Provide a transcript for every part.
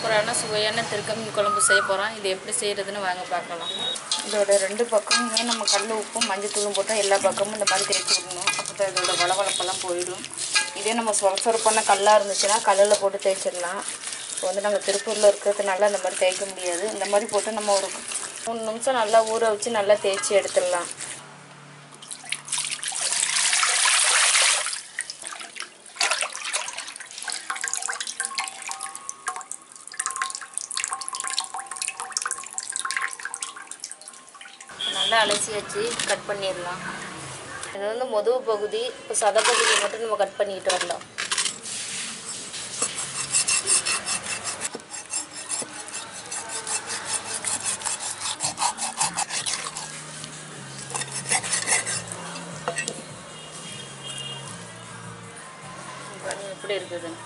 சூப்பரான சுவையான திருக்கமீன் குழம்பு செய்ய போகிறோம் இது எப்படி செய்கிறதுன்னு வாங்க பார்க்கலாம் இதோட ரெண்டு பக்கமுமே நம்ம கல் உப்பும் மஞ்சத்தூளும் போட்டால் எல்லா பக்கமும் இந்த மாதிரி தேய்ச்சி விடணும் அப்போ தான் இதோட வளவளப்பெல்லாம் போயிடும் இதே நம்ம சொர சொரப்பான கல்லாக இருந்துச்சுன்னா கல்லில் போட்டு தேய்ச்சிடலாம் இப்போ வந்து நாங்கள் திருப்பூரில் இருக்கிறதுனால இந்த மாதிரி தேய்க்க முடியாது இந்த மாதிரி போட்டு நம்ம ஒரு மூணு நிமிஷம் நல்லா ஊற வச்சு நல்லா தேய்ச்சி எடுத்துடலாம் நல்லா அலசி வச்சு கட் பண்ணிடலாம் இது வந்து முதுகு பகுதி இப்போ சத பகுதியை மட்டும் நம்ம கட் பண்ணிட்டு வரலாம் பாருங்க எப்படி இருக்குதுன்னு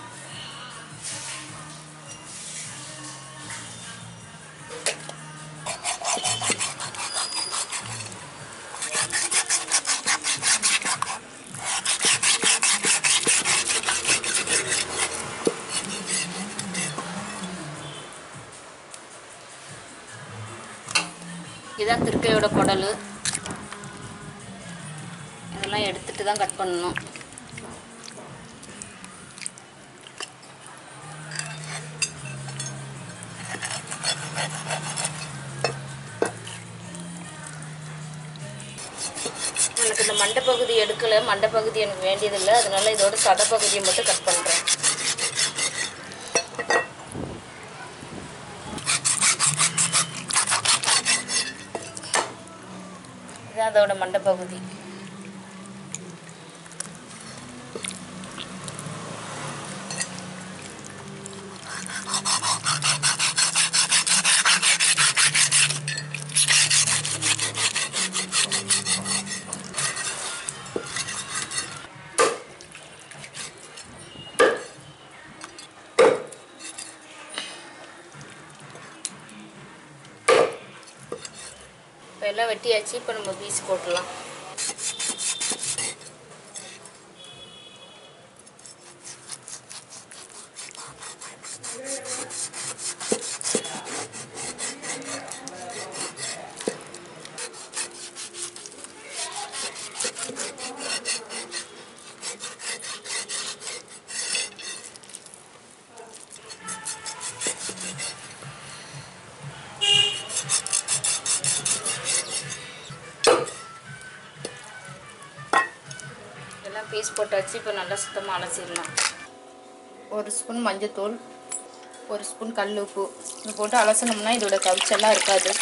இதுதான் திருக்கையோட குடல் இதெல்லாம் எடுத்துட்டு தான் கட் பண்ணணும் எனக்கு இந்த மண்டை பகுதி எடுக்கலை மண்டை பகுதி எனக்கு வேண்டியதில்லை அதனால இதோட சத பகுதியை மட்டும் கட் பண்ணுறேன் இது அதோட மண்டை பகுதி இப்போ எல்லாம் வெட்டியாச்சு இப்போ நம்ம பீஸ் போட்டுடலாம் எல்லாம் பீஸ் போட்டாச்சு இப்போ நல்லா சுத்தமாக அலசிடலாம் ஒரு ஸ்பூன் மஞ்சத்தூள் ஒரு ஸ்பூன் கல் உப்பு இது போட்டு அலசணும்னா இதோட கவிச்செல்லாம் இருக்காது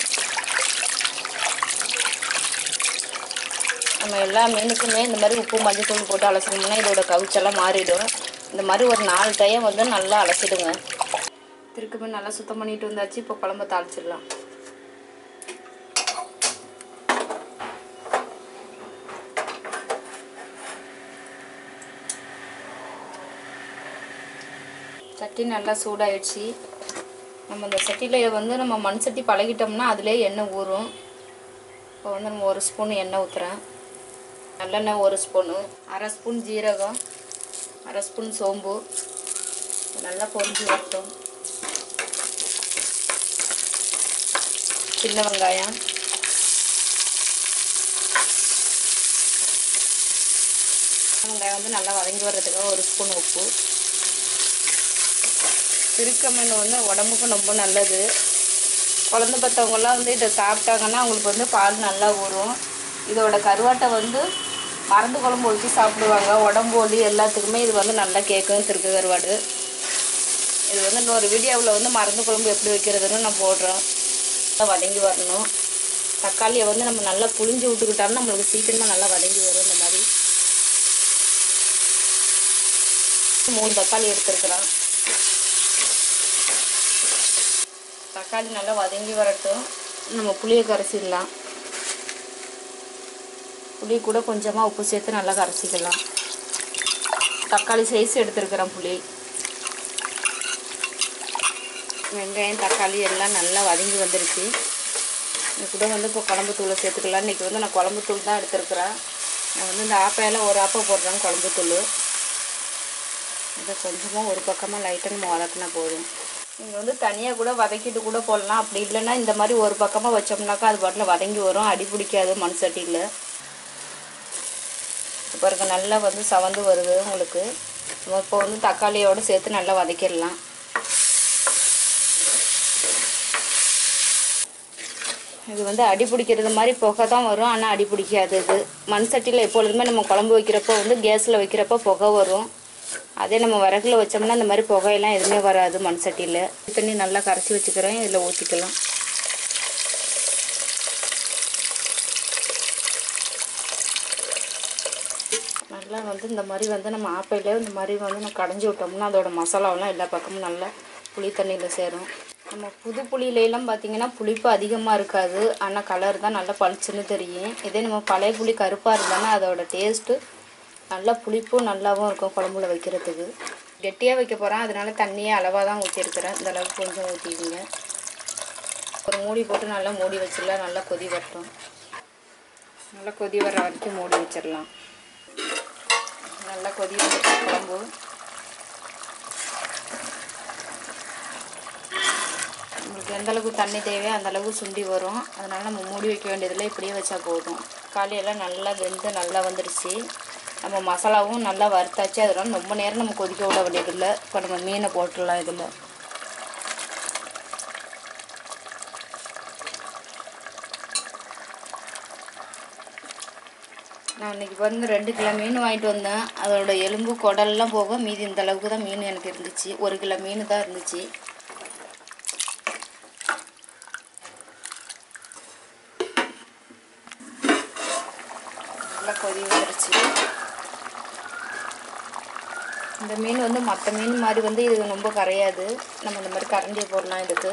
நம்ம எல்லா மீனுக்குமே இந்த மாதிரி உப்பு மஞ்சத்தூள் போட்டு அலசணும்னா இதோட கவிச்செல்லாம் மாறிடும் இந்த மாதிரி ஒரு நாலு டைம் வந்து நல்லா அலசிடுங்க திருக்குமே நல்லா சுத்தம் பண்ணிட்டு வந்தாச்சு இப்போ குழம்பு தாளிச்சிடலாம் சட்டி நல்லா சூடாயிடுச்சு நம்ம இந்த சட்டியில் வந்து நம்ம மண் சட்டி பழகிட்டோம்னா அதிலே எண்ணெய் ஊறும் இப்போ வந்து நம்ம ஒரு ஸ்பூன் எண்ணெய் ஊற்றுறேன் நல்லெண்ணெய் ஒரு ஸ்பூனு அரை ஸ்பூன் ஜீரகம் அரை ஸ்பூன் சோம்பு நல்லா பொரிஞ்சு வரட்டும் சின்ன வெங்காயம் சின்ன வெங்காயம் வந்து நல்லா வதங்கி வர்றதுக்காக ஒரு ஸ்பூன் உப்பு திருக்கமீன் வந்து உடம்புக்கு ரொம்ப நல்லது குழந்த பெற்றவங்கலாம் வந்து இதை சாப்பிட்டாங்கன்னா அவங்களுக்கு வந்து பால் நல்லா ஊறும் இதோட கருவாட்டை வந்து மருந்து குழம்பு ஊற்றி சாப்பிடுவாங்க உடம்பு வலி எல்லாத்துக்குமே இது வந்து நல்லா கேட்கும் திருக்கு கருவாடு இது வந்து இன்னொரு வீடியோவில் வந்து மருந்து குழம்பு எப்படி வைக்கிறதுன்னு நான் போடுறேன் நல்லா வதங்கி வரணும் தக்காளியை வந்து நம்ம நல்லா புளிஞ்சு விட்டுக்கிட்டோம்னா நம்மளுக்கு சீக்கிரமாக நல்லா வதங்கி வரும் இந்த மாதிரி மூணு தக்காளி எடுத்துருக்குறேன் தக்காளி நல்லா வதங்கி வரட்டும் நம்ம புளியை கரைச்சிடலாம் புளி கூட கொஞ்சமாக உப்பு சேர்த்து நல்லா கரைச்சிக்கலாம் தக்காளி சைஸ் எடுத்துருக்கிறேன் புளி வெங்காயம் தக்காளி எல்லாம் நல்லா வதங்கி வந்துருச்சு இது கூட வந்து இப்போ குழம்பு தூளை சேர்த்துக்கலாம் இன்றைக்கி வந்து நான் குழம்பு தூள் தான் எடுத்துருக்குறேன் நான் வந்து இந்த ஆப்பையில் ஒரு ஆப்பை போடுறேன் குழம்பு தூள் இதை கொஞ்சமாக ஒரு பக்கமாக லைட்டாக நம்ம வதக்கினா போதும் நீங்கள் வந்து தனியாக கூட வதக்கிட்டு கூட போடலாம் அப்படி இல்லைன்னா இந்த மாதிரி ஒரு பக்கமாக வச்சோம்னாக்கா அது பாட்டில் வதங்கி வரும் அடி பிடிக்காது மண் சட்டியில் பாருங்க நல்லா வந்து சவந்து வருது உங்களுக்கு நம்ம இப்போ வந்து தக்காளியோடு சேர்த்து நல்லா வதக்கிடலாம் இது வந்து அடி பிடிக்கிறது மாதிரி புகை தான் வரும் ஆனால் அடி பிடிக்காது இது மண் சட்டியில் எப்பொழுதுமே நம்ம குழம்பு வைக்கிறப்போ வந்து கேஸில் வைக்கிறப்போ புகை வரும் அதே நம்ம விறகுல வச்சோம்னா இந்த மாதிரி புகையெல்லாம் எதுவுமே வராது மண் சட்டியில் தண்ணி நல்லா கரைச்சி வச்சுக்கிறேன் இதில் ஊற்றிக்கலாம் நல்லா வந்து இந்த மாதிரி வந்து நம்ம ஆப்பையிலே இந்த மாதிரி வந்து நம்ம கடைஞ்சி விட்டோம்னா அதோட மசாலாவெல்லாம் எல்லா பக்கமும் நல்லா புளி தண்ணியில் சேரும் நம்ம புது புளியிலலாம் பார்த்தீங்கன்னா புளிப்பு அதிகமாக இருக்காது ஆனால் கலர் தான் நல்லா பளிச்சுன்னு தெரியும் இதே நம்ம பழைய புளி கருப்பாக இருந்தாலும் அதோட டேஸ்ட்டு நல்லா புளிப்பும் நல்லாவும் இருக்கும் குழம்புல வைக்கிறதுக்கு கெட்டியாக வைக்க போகிறேன் அதனால தண்ணியே அளவாக தான் ஊற்றிருக்கிறேன் இந்த அளவுக்கு கொஞ்சம் ஊற்றிக்கிங்க ஒரு மூடி போட்டு நல்லா மூடி வச்சிடலாம் நல்லா கொதி வரட்டும் நல்லா கொதி வர வரைக்கும் மூடி வச்சிடலாம் நல்லா கொதி வந்துச்சு குழம்பு உங்களுக்கு எந்த அளவுக்கு தண்ணி தேவையோ அந்த அளவுக்கு சுண்டி வரும் அதனால் நம்ம மூடி வைக்க வேண்டியதில்லை இப்படியே வச்சா போதும் காலையெல்லாம் நல்லா வெந்து நல்லா வந்துடுச்சு நம்ம மசாலாவும் நல்லா வறுத்தாச்சு அதனால ரொம்ப நேரம் நம்ம கொதிக்க விட வேண்டியதில்லை இப்போ நம்ம மீனை போட்டுடலாம் இதில் நான் இன்னைக்கு வந்து ரெண்டு கிலோ மீன் வாங்கிட்டு வந்தேன் அதோட எலும்பு குடல்லாம் போக மீதி இந்த அளவுக்கு தான் மீன் எனக்கு இருந்துச்சு ஒரு கிலோ மீன் தான் இருந்துச்சு நல்லா கொதி வந்துருச்சு இந்த மீன் வந்து மற்ற மீன் மாதிரி வந்து இது ரொம்ப கரையாது நம்ம இந்த மாதிரி கரண்டியை போடலாம் இதுக்கு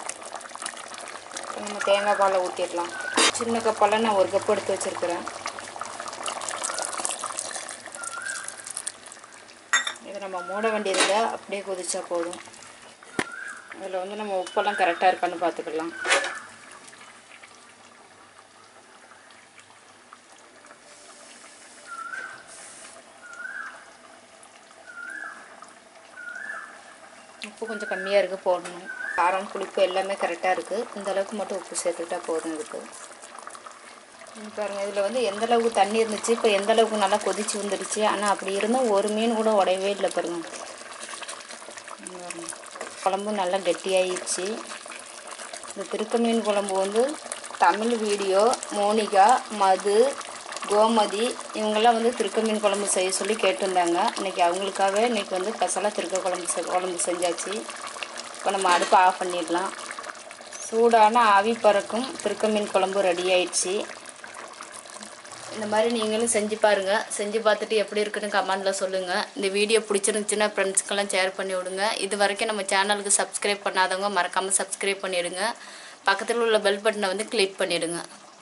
நம்ம தேங்காய் பாலை ஊற்றிடலாம் சின்ன கப்பால் நான் ஒரு கப் எடுத்து வச்சுருக்கிறேன் இதை நம்ம மூட வேண்டியதில்லை அப்படியே கொதிச்சா போதும் அதில் வந்து நம்ம உப்பெல்லாம் கரெக்டாக இருக்கான்னு பார்த்துக்கலாம் உப்பு கொஞ்சம் கம்மியாக இருக்குது போடணும் காரம் புளிப்பு எல்லாமே கரெக்டாக இருக்குது இந்த அளவுக்கு மட்டும் உப்பு சேர்த்துக்கிட்டா போதும் இதுக்கு இங்க பாருங்க இதில் வந்து எந்த அளவுக்கு தண்ணி இருந்துச்சு இப்போ எந்த அளவுக்கு நல்லா கொதிச்சு வந்துடுச்சு ஆனால் அப்படி இருந்தும் ஒரு மீன் கூட உடையவே இல்லை பாருங்க இங்க பாருங்க. குழம்பு நல்லா கெட்டியாயிடுச்சு இந்த திருக்க மீன் குழம்பு வந்து தமிழ் வீடியோ மோனிகா மது கோமதி இவங்கெல்லாம் வந்து திருக்க மீன் குழம்பு செய்ய சொல்லி கேட்டிருந்தாங்க இன்னைக்கு அவங்களுக்காகவே இன்னைக்கு வந்து ஸ்பெஷலாக திருக்க குழம்பு செ குழம்பு செஞ்சாச்சு இப்போ நம்ம அடுப்பை ஆஃப் பண்ணிடலாம் சூடான ஆவி பறக்கும் திருக்க மீன் குழம்பு ரெடி ஆயிடுச்சு இந்த மாதிரி நீங்களும் செஞ்சு பாருங்கள் செஞ்சு பார்த்துட்டு எப்படி இருக்குன்னு கமெண்டில் சொல்லுங்கள் இந்த வீடியோ பிடிச்சிருந்துச்சுன்னா ஃப்ரெண்ட்ஸ்க்கெல்லாம் ஷேர் பண்ணி விடுங்க இது வரைக்கும் நம்ம சேனலுக்கு சப்ஸ்கிரைப் பண்ணாதவங்க மறக்காமல் சப்ஸ்கிரைப் பண்ணிவிடுங்க பக்கத்தில் உள்ள பெல் பட்டனை வந்து கிளிக் பண்ணிவிடுங்க